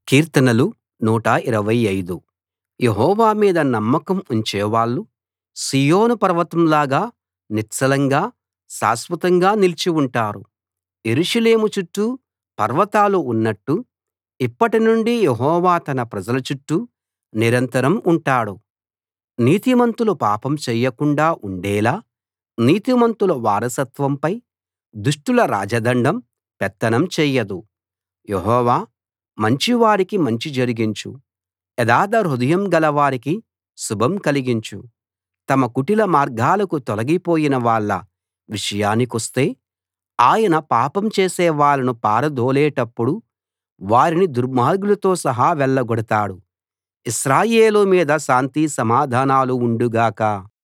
కీర్తనలు 125 యెహోవా మీద నమ్మకం ఉంచేవాళ్ళు సీయోను పర్వతంలాగా నిశ్చలంగా శాశ్వతంగా నిలిచి ఉంటారు యెరూషలేము చుట్టూ పర్వతాలు ఉన్నట్టు ఇప్పటినుండి యెహోవా తన ప్రజల చుట్టూ నిరంతరం ఉంటాడు నీతిమంతులు పాపం చెయ్యకుండా ఉండేలా నీతిమంతుల వారసత్వంపై దుష్టుల రాజదండం పెత్తనం చెయ్యదు యెహోవా మంచివారికి మంచి జరిగించు యథార్థ హృదయం గలవారికి శుభం కలిగించు తమ కుటిల మార్గాలకు తొలగిపోయిన వాళ్ళ విషయానికొస్తే ఆయన పాపం చేసే వాళ్ళను పారదోలేటప్పుడు వారిని దుర్మార్గులతో సహా వెళ్ళగొడతాడు ఇశ్రాయేలు మీద శాంతి సమాధానాలు ఉండు గాక